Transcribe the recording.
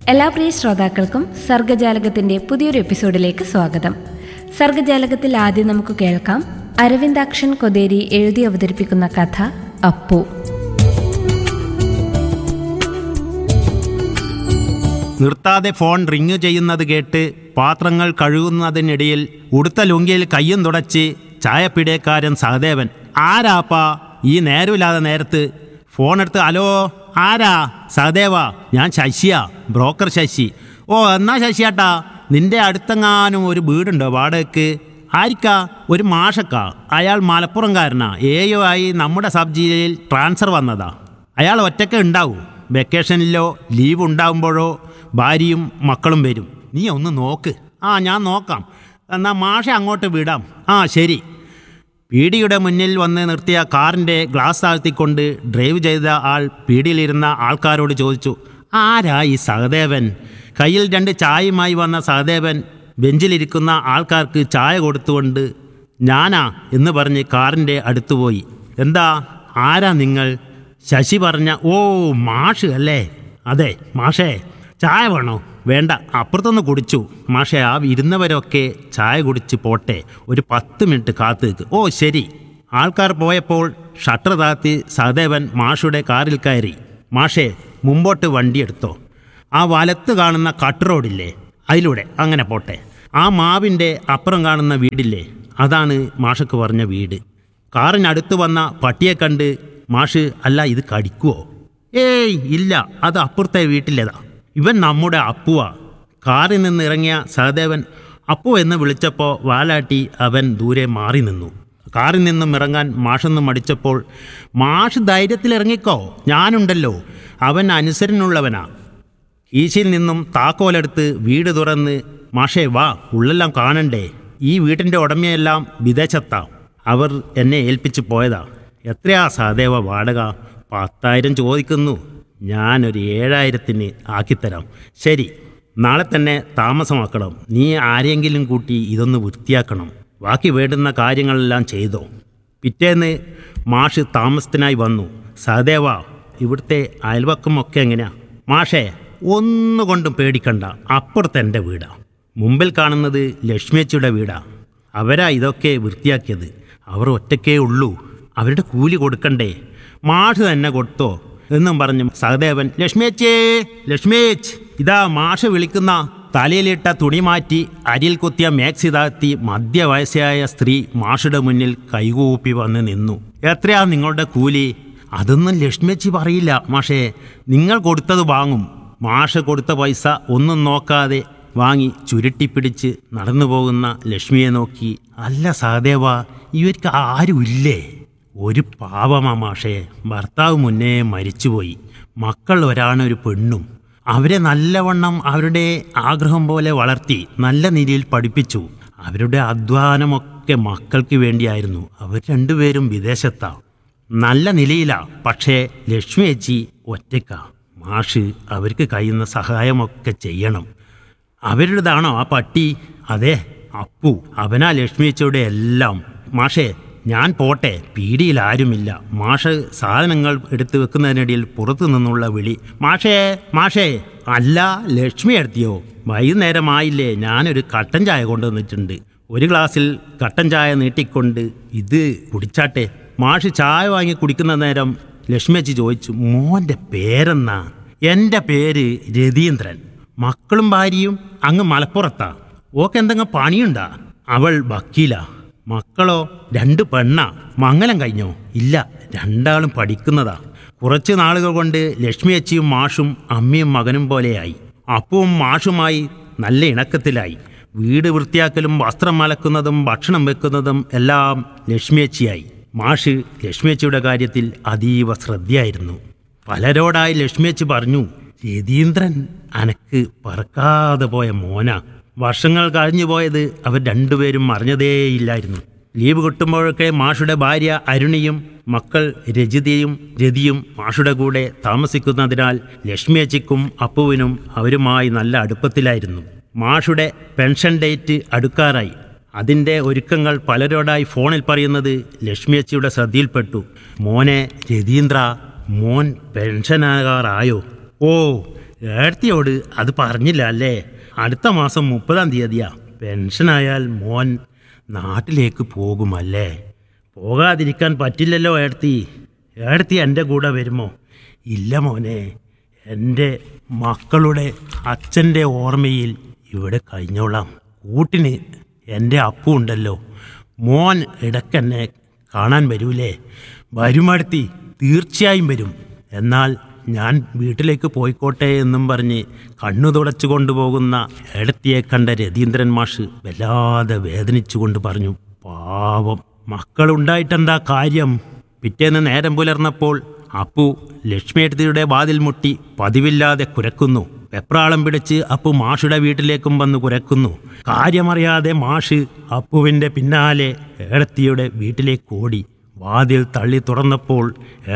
എല്ലാ പ്രിയ ശ്രോതാക്കൾക്കും സർഗജാലകത്തിന്റെ പുതിയൊരു എപ്പിസോഡിലേക്ക് സ്വാഗതം സർഗജാലകത്തിൽ ആദ്യം നമുക്ക് കേൾക്കാം അരവിന്ദാക്ഷൻ കൊതേരി എഴുതി അവതരിപ്പിക്കുന്ന കഥ അപ്പു നിർത്താതെ ഫോൺ റിങ് ചെയ്യുന്നത് കേട്ട് പാത്രങ്ങൾ കഴുകുന്നതിനിടയിൽ ഉടുത്ത ലുങ്കിയിൽ കയ്യും തുടച്ച് ചായപ്പിടേക്കാരൻ സഹദേവൻ ആരാപ്പാ ഈ നേരമില്ലാതെ നേരത്ത് ഫോൺ എടുത്ത് ഹലോ ആരാ സഹദേവ ഞാൻ ശശിയാ ബ്രോക്കർ ശശി ഓ എന്നാ ശശിയാട്ടാ നിന്റെ അടുത്തെങ്ങാനും ഒരു വീടുണ്ടോ വാടകയ്ക്ക് ആരിക്കാ ഒരു മാഷക്കാ അയാൾ മലപ്പുറംകാരനാ ഏയോ ആയി നമ്മുടെ സബ് ജില്ലയിൽ ട്രാൻസ്ഫർ വന്നതാ അയാൾ ഒറ്റയ്ക്ക് ഉണ്ടാവൂ വെക്കേഷനിലോ ലീവ് ഉണ്ടാകുമ്പോഴോ ഭാര്യയും മക്കളും വരും നീ ഒന്ന് നോക്ക് ആ ഞാൻ നോക്കാം എന്നാൽ മാഷ അങ്ങോട്ട് വിടാം ആ ശരി പീടിയുടെ മുന്നിൽ വന്ന് നിർത്തിയ കാറിൻ്റെ ഗ്ലാസ് താഴ്ത്തിക്കൊണ്ട് ഡ്രൈവ് ചെയ്ത ആൾ പീടിയിലിരുന്ന ആൾക്കാരോട് ചോദിച്ചു ആരാ ഈ സഹദേവൻ കയ്യിൽ രണ്ട് ചായയുമായി വന്ന സഹദേവൻ ബെഞ്ചിലിരിക്കുന്ന ആൾക്കാർക്ക് ചായ കൊടുത്തുകൊണ്ട് ഞാനാ എന്ന് പറഞ്ഞ് കാറിൻ്റെ അടുത്ത് പോയി എന്താ ആരാ നിങ്ങൾ ശശി പറഞ്ഞ ഓ മാഷ് അല്ലേ അതെ മാഷേ ചായ വേണോ വേണ്ട അപ്പുറത്തൊന്ന് കുടിച്ചു മാഷേ ആ ഇരുന്നവരൊക്കെ ചായ കുടിച്ച് പോട്ടെ ഒരു പത്ത് മിനിറ്റ് കാത്തു നിൽക്ക് ഓ ശരി ആൾക്കാർ പോയപ്പോൾ ഷട്ടർ താത്തി സഹദേവൻ മാഷുടെ കാറിൽ കയറി മാഷേ മുമ്പോട്ട് വണ്ടി എടുത്തോ ആ വലത്ത് കാണുന്ന കട്ട് റോഡില്ലേ അതിലൂടെ അങ്ങനെ പോട്ടെ ആ മാവിൻ്റെ അപ്പുറം കാണുന്ന വീടില്ലേ അതാണ് മാഷക്ക് പറഞ്ഞ വീട് കാറിനടുത്ത് വന്ന പട്ടിയെ കണ്ട് മാഷ് അല്ല ഇത് കടിക്കുവോ ഏയ് ഇല്ല അത് അപ്പുറത്തെ വീട്ടിലേതാ ഇവൻ നമ്മുടെ അപ്പുവാ കാറിൽ നിന്ന് ഇറങ്ങിയ സഹദേവൻ അപ്പു എന്ന് വിളിച്ചപ്പോൾ വാലാട്ടി അവൻ ദൂരെ മാറി നിന്നു കാറിൽ നിന്നും ഇറങ്ങാൻ മാഷൊന്ന് മടിച്ചപ്പോൾ മാഷ് ധൈര്യത്തിൽ ഇറങ്ങിക്കോ ഞാനുണ്ടല്ലോ അവൻ അനുസരണുള്ളവനാ കീശയിൽ നിന്നും താക്കോലെടുത്ത് വീട് തുറന്ന് മാഷേ വാ ഉള്ളെല്ലാം കാണണ്ടേ ഈ വീട്ടിൻ്റെ ഉടമയെല്ലാം വിദേശത്താ അവർ എന്നെ ഏൽപ്പിച്ച് പോയതാ എത്രയാ സഹദേവ വാടക പത്തായിരം ചോദിക്കുന്നു ഞാനൊരു ഏഴായിരത്തിന് ആക്കിത്തരാം ശരി നാളെ തന്നെ താമസമാക്കണം നീ ആരെങ്കിലും കൂട്ടി ഇതൊന്ന് വൃത്തിയാക്കണം ബാക്കി വേണ്ടുന്ന കാര്യങ്ങളെല്ലാം ചെയ്തോ പിറ്റേന്ന് മാഷ് താമസത്തിനായി വന്നു സഹദേവ ഇവിടുത്തെ അയൽവക്കമൊക്കെ എങ്ങനെയാ മാഷേ ഒന്നുകൊണ്ടും പേടിക്കണ്ട അപ്പുറത്ത് എൻ്റെ വീടാ മുമ്പിൽ കാണുന്നത് ലക്ഷ്മിയച്ചിയുടെ വീടാ അവരാ ഇതൊക്കെ വൃത്തിയാക്കിയത് അവർ ഒറ്റക്കേ ഉള്ളൂ അവരുടെ കൂലി കൊടുക്കണ്ടേ മാഷ് തന്നെ കൊടുത്തോ എന്നും പറഞ്ഞു സഹദേവൻ ലക്ഷ്മിയച്ചേ ലക്ഷ്മിയച്ച് ഇതാ മാഷ് വിളിക്കുന്ന തലയിലിട്ട തുണി മാറ്റി അരിയിൽ കുത്തിയ മാക്സി താഴ്ത്തി മധ്യവയസ്സായ സ്ത്രീ മാഷുടെ മുന്നിൽ കൈകൂപ്പി വന്ന് നിന്നു എത്രയാ നിങ്ങളുടെ കൂലി അതൊന്നും ലക്ഷ്മിയച്ചി പറയില്ല മാഷേ നിങ്ങൾ കൊടുത്തത് വാങ്ങും മാഷ കൊടുത്ത പൈസ ഒന്നും നോക്കാതെ വാങ്ങി ചുരുട്ടിപ്പിടിച്ച് നടന്നു പോകുന്ന ലക്ഷ്മിയെ നോക്കി അല്ല സഹദേവ ഇവർക്ക് ആരുമില്ലേ ഒരു പാവമാ മാഷേ ഭർത്താവ് മുന്നേ മരിച്ചുപോയി മക്കൾ ഒരാണൊരു പെണ്ണും അവരെ നല്ലവണ്ണം അവരുടെ ആഗ്രഹം പോലെ വളർത്തി നല്ല നിലയിൽ പഠിപ്പിച്ചു അവരുടെ അധ്വാനമൊക്കെ മക്കൾക്ക് വേണ്ടിയായിരുന്നു അവർ രണ്ടുപേരും വിദേശത്താ നല്ല നിലയിലാ പക്ഷേ ലക്ഷ്മി ചേച്ചി ഒറ്റയ്ക്കാ മാഷ് അവർക്ക് കഴിയുന്ന സഹായമൊക്കെ ചെയ്യണം അവരുടേതാണോ ആ പട്ടി അതെ അപ്പു അവനാ ലക്ഷ്മി ചേച്ചിയുടെ എല്ലാം മാഷേ ഞാൻ പോട്ടെ പീടിയിൽ ആരുമില്ല മാഷ് സാധനങ്ങൾ എടുത്തു വെക്കുന്നതിനിടയിൽ പുറത്തു നിന്നുള്ള വിളി മാഷേ മാഷേ അല്ല ലക്ഷ്മി എടുത്തിയോ വൈകുന്നേരമായില്ലേ ഞാനൊരു കട്ടൻ ചായ കൊണ്ടുവന്നിട്ടുണ്ട് ഒരു ഗ്ലാസ്സിൽ കട്ടൻ ചായ നീട്ടിക്കൊണ്ട് ഇത് കുടിച്ചാട്ടെ മാഷ് ചായ വാങ്ങി കുടിക്കുന്ന നേരം ലക്ഷ്മിയച്ചി ചോദിച്ചു മോൻ്റെ പേരെന്നാ എൻ്റെ പേര് രതീന്ദ്രൻ മക്കളും ഭാര്യയും അങ്ങ് മലപ്പുറത്താ ഓക്ക് എന്തെങ്കിലും പണിയുണ്ടാ അവൾ വക്കീലാ മക്കളോ രണ്ട് പെണ്ണാ മംഗലം കഴിഞ്ഞോ ഇല്ല രണ്ടാളും പഠിക്കുന്നതാ കുറച്ച് നാളുകൾ കൊണ്ട് ലക്ഷ്മിയച്ചിയും മാഷും അമ്മയും മകനും പോലെയായി അപ്പവും മാഷുമായി നല്ല ഇണക്കത്തിലായി വീട് വൃത്തിയാക്കലും വസ്ത്രം അലക്കുന്നതും ഭക്ഷണം വെക്കുന്നതും എല്ലാം ലക്ഷ്മിയച്ചിയായി മാഷ് ലക്ഷ്മിയച്ചിയുടെ കാര്യത്തിൽ അതീവ ശ്രദ്ധയായിരുന്നു പലരോടായി ലക്ഷ്മിയച്ചി പറഞ്ഞു രതീന്ദ്രൻ അനക്ക് പറക്കാതെ പോയ മോന വർഷങ്ങൾ കഴിഞ്ഞു പോയത് അവർ രണ്ടുപേരും അറിഞ്ഞതേയില്ലായിരുന്നു ലീവ് കിട്ടുമ്പോഴൊക്കെ മാഷുടെ ഭാര്യ അരുണിയും മക്കൾ രജിതയും രതിയും മാഷുടെ കൂടെ താമസിക്കുന്നതിനാൽ ലക്ഷ്മിയച്ചിക്കും അപ്പുവിനും അവരുമായി നല്ല അടുപ്പത്തിലായിരുന്നു മാഷുടെ പെൻഷൻ ഡേറ്റ് അടുക്കാറായി അതിൻ്റെ ഒരുക്കങ്ങൾ പലരോടായി ഫോണിൽ പറയുന്നത് ലക്ഷ്മിയച്ചിയുടെ ശ്രദ്ധയിൽപ്പെട്ടു മോനെ രതീന്ദ്ര മോൻ പെൻഷനാകാറായോ ഓ ഏടത്തിയോട് അത് പറഞ്ഞില്ല അല്ലേ അടുത്ത മാസം മുപ്പതാം തീയതിയാ പെൻഷനായാൽ മോൻ നാട്ടിലേക്ക് പോകുമല്ലേ പോകാതിരിക്കാൻ പറ്റില്ലല്ലോ ഏടത്തി ഏടത്തി എൻ്റെ കൂടെ വരുമോ ഇല്ല മോനെ എൻ്റെ മക്കളുടെ അച്ഛൻ്റെ ഓർമ്മയിൽ ഇവിടെ കഴിഞ്ഞോളാം കൂട്ടിന് എൻ്റെ അപ്പു ഉണ്ടല്ലോ മോൻ ഇടയ്ക്കെന്നെ കാണാൻ വരൂലേ വരുമടുത്തി തീർച്ചയായും വരും എന്നാൽ ഞാൻ വീട്ടിലേക്ക് പോയിക്കോട്ടെ എന്നും പറഞ്ഞ് കണ്ണു തുടച്ചു കൊണ്ടുപോകുന്ന ഏടത്തിയെ കണ്ട രതീന്ദ്രൻ മാഷ് വല്ലാതെ വേദനിച്ചുകൊണ്ട് പറഞ്ഞു പാവം മക്കളുണ്ടായിട്ടെന്താ കാര്യം പിറ്റേന്ന് നേരം പുലർന്നപ്പോൾ അപ്പു ലക്ഷ്മിയെടുത്തിയുടെ വാതിൽ മുട്ടി പതിവില്ലാതെ കുരക്കുന്നു വെപ്രാളം പിടിച്ച് അപ്പു മാഷുടെ വീട്ടിലേക്കും വന്ന് കുരക്കുന്നു കാര്യമറിയാതെ മാഷ് അപ്പുവിൻ്റെ പിന്നാലെ ഏടത്തിയുടെ വീട്ടിലേക്ക് ഓടി വാതിൽ തള്ളി തുറന്നപ്പോൾ